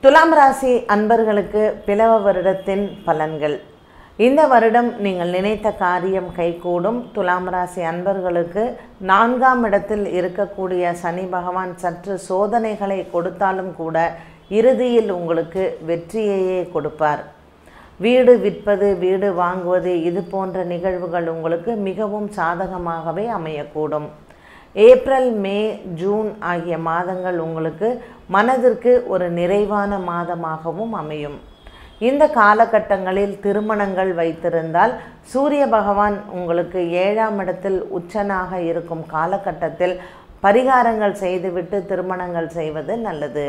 துலாம் ராசி அன்பர்களுக்கு பிளவ வருடத்தின் பலன்கள் இந்த வருடம் நீங்கள் நினைத்த காரியம் கைகூடும் துலாம் ராசி அன்பர்களுக்கு நான்காம் இடத்தில் இருக்கக்கூடிய சனி பகவான் சற்று சோதனைகளை கொடுத்தாலும் கூட இறுதியில் உங்களுக்கு வெற்றியையே கொடுப்பார் வீடு விற்பது வீடு வாங்குவது இது போன்ற நிகழ்வுகள் உங்களுக்கு மிகவும் சாதகமாகவே அமையக்கூடும் ஏப்ரல் மே ஜூன் ஆகிய மாதங்கள் உங்களுக்கு மனதிற்கு ஒரு நிறைவான மாதமாகவும் அமையும் இந்த காலகட்டங்களில் திருமணங்கள் வைத்திருந்தால் சூரிய பகவான் உங்களுக்கு ஏழாம் இடத்தில் உச்சனாக இருக்கும் காலகட்டத்தில் பரிகாரங்கள் செய்துவிட்டு திருமணங்கள் செய்வது நல்லது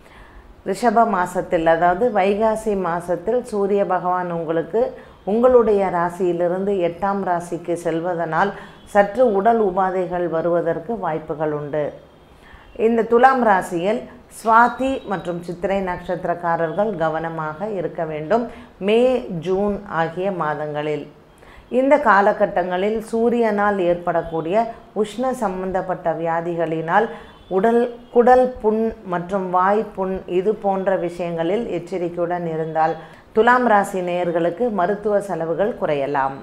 ரிஷப மாசத்தில் அதாவது வைகாசி மாசத்தில் சூரிய பகவான் உங்களுக்கு உங்களுடைய ராசியிலிருந்து எட்டாம் ராசிக்கு செல்வதனால் சற்று உடல் உபாதைகள் வருவதற்கு வாய்ப்புகள் உண்டு இந்த துலாம் ராசியில் சுவாதி மற்றும் சித்திரை நட்சத்திரக்காரர்கள் கவனமாக இருக்க வேண்டும் மே ஜூன் ஆகிய மாதங்களில் இந்த காலகட்டங்களில் சூரியனால் ஏற்படக்கூடிய உஷ்ண சம்பந்தப்பட்ட வியாதிகளினால் உடல் குடல் புண் மற்றும் வாய் புண் இது போன்ற விஷயங்களில் எச்சரிக்கையுடன் இருந்தால் துலாம் ராசி நேயர்களுக்கு மருத்துவ செலவுகள் குறையலாம்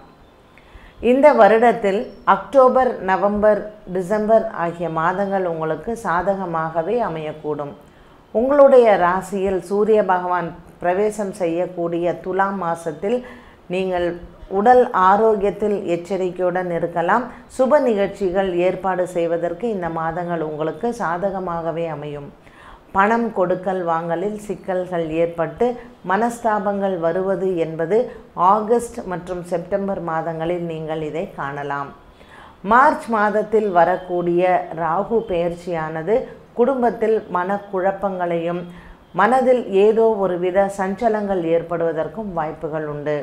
இந்த வருடத்தில் அக்டோபர் நவம்பர் டிசம்பர் ஆகிய மாதங்கள் உங்களுக்கு சாதகமாகவே அமையக்கூடும் உங்களுடைய ராசியில் சூரிய பகவான் பிரவேசம் செய்யக்கூடிய துலாம் மாதத்தில் நீங்கள் உடல் ஆரோக்கியத்தில் எச்சரிக்கையுடன் இருக்கலாம் சுப நிகழ்ச்சிகள் ஏற்பாடு செய்வதற்கு இந்த மாதங்கள் உங்களுக்கு சாதகமாகவே அமையும் பணம் கொடுக்கல் வாங்கலில் சிக்கல்கள் ஏற்பட்டு மனஸ்தாபங்கள் வருவது என்பது ஆகஸ்ட் மற்றும் செப்டம்பர் மாதங்களில் நீங்கள் இதை காணலாம் மார்ச் மாதத்தில் வரக்கூடிய ராகு பெயர்ச்சியானது குடும்பத்தில் மனக்குழப்பங்களையும் மனதில் ஏதோ ஒரு வித சஞ்சலங்கள் ஏற்படுவதற்கும் வாய்ப்புகள் உண்டு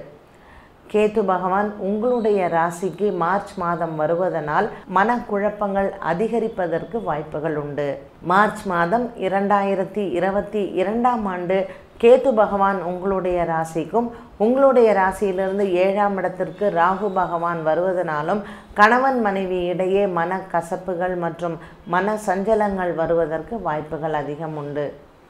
கேத்து பகவான் உங்களுடைய ராசிக்கு மார்ச் மாதம் வருவதனால் மனக்குழப்பங்கள் அதிகரிப்பதற்கு வாய்ப்புகள் உண்டு மார்ச் மாதம் இரண்டாயிரத்தி இருபத்தி இரண்டாம் ஆண்டு கேத்து பகவான் உங்களுடைய ராசிக்கும் உங்களுடைய ராசியிலிருந்து ஏழாம் இடத்திற்கு ராகு பகவான் வருவதனாலும் கணவன் மனைவி இடையே மன கசப்புகள் மற்றும் மன சஞ்சலங்கள் வருவதற்கு வாய்ப்புகள் அதிகம் உண்டு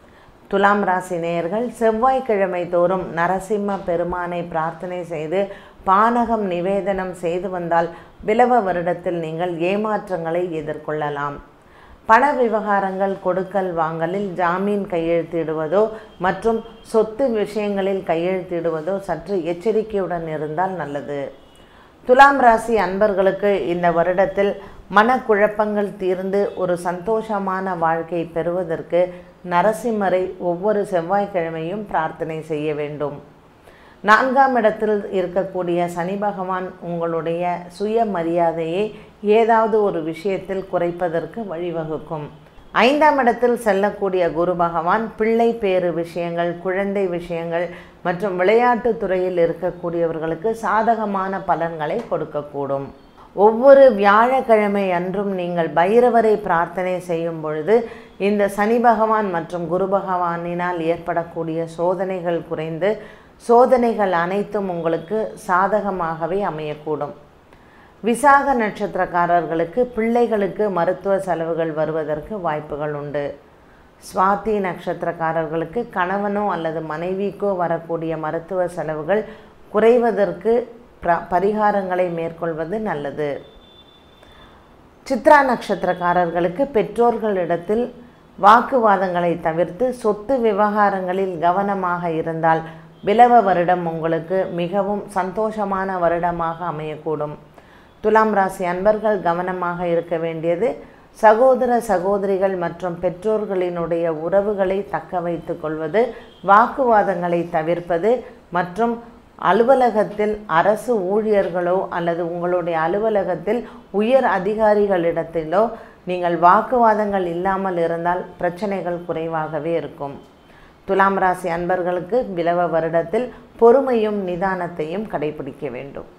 துலாம் ராசி நேயர்கள் செவ்வாய்க்கிழமை தோறும் நரசிம்ம பெருமானை பிரார்த்தனை செய்து பானகம் நிவேதனம் செய்து வந்தால் பிளவ வருடத்தில் நீங்கள் ஏமாற்றங்களை எதிர்கொள்ளலாம் பண விவகாரங்கள் கொடுக்கல் வாங்கலில் ஜாமீன் கையெழுத்திடுவதோ மற்றும் சொத்து விஷயங்களில் கையெழுத்திடுவதோ சற்று எச்சரிக்கையுடன் இருந்தால் நல்லது துலாம் ராசி அன்பர்களுக்கு இந்த வருடத்தில் மனக்குழப்பங்கள் தீர்ந்து ஒரு சந்தோஷமான வாழ்க்கை பெறுவதற்கு நரசிம்மரை ஒவ்வொரு செவ்வாய்க்கிழமையும் பிரார்த்தனை செய்ய வேண்டும் நான்காம் இடத்தில் இருக்கக்கூடிய சனி பகவான் உங்களுடைய சுய மரியாதையை ஏதாவது ஒரு விஷயத்தில் குறைப்பதற்கு வழிவகுக்கும் ஐந்தாம் இடத்தில் செல்லக்கூடிய குரு பகவான் பிள்ளை பேறு விஷயங்கள் குழந்தை விஷயங்கள் மற்றும் விளையாட்டு துறையில் இருக்கக்கூடியவர்களுக்கு சாதகமான பலன்களை கொடுக்கக்கூடும் ஒவ்வொரு வியாழக்கிழமை அன்றும் நீங்கள் பைரவரை பிரார்த்தனை செய்யும் பொழுது இந்த சனி பகவான் மற்றும் குரு பகவானினால் ஏற்படக்கூடிய சோதனைகள் குறைந்து சோதனைகள் அனைத்தும் உங்களுக்கு சாதகமாகவே அமையக்கூடும் விசாக நட்சத்திரக்காரர்களுக்கு பிள்ளைகளுக்கு மருத்துவ செலவுகள் வருவதற்கு வாய்ப்புகள் உண்டு சுவாதி நட்சத்திரக்காரர்களுக்கு கணவனோ அல்லது மனைவிக்கோ வரக்கூடிய மருத்துவ செலவுகள் குறைவதற்கு பிர பரிகாரங்களை மேற்கொள்வது நல்லது சித்ரா நட்சத்திரக்காரர்களுக்கு பெற்றோர்களிடத்தில் வாக்குவாதங்களை தவிர்த்து சொத்து விவகாரங்களில் கவனமாக இருந்தால் பிளவ வருடம் உங்களுக்கு மிகவும் சந்தோஷமான வருடமாக அமையக்கூடும் துலாம் ராசி அன்பர்கள் கவனமாக இருக்க வேண்டியது சகோதர சகோதரிகள் மற்றும் பெற்றோர்களினுடைய உறவுகளை தக்க வைத்து கொள்வது வாக்குவாதங்களை தவிர்ப்பது மற்றும் அலுவலகத்தில் அரசு ஊழியர்களோ அல்லது உங்களுடைய அலுவலகத்தில் உயர் அதிகாரிகளிடத்திலோ நீங்கள் வாக்குவாதங்கள் இல்லாமல் இருந்தால் பிரச்சனைகள் குறைவாகவே இருக்கும் துலாம் ராசி அன்பர்களுக்கு பிளவ வருடத்தில் பொறுமையும் நிதானத்தையும் கடைபிடிக்க வேண்டும்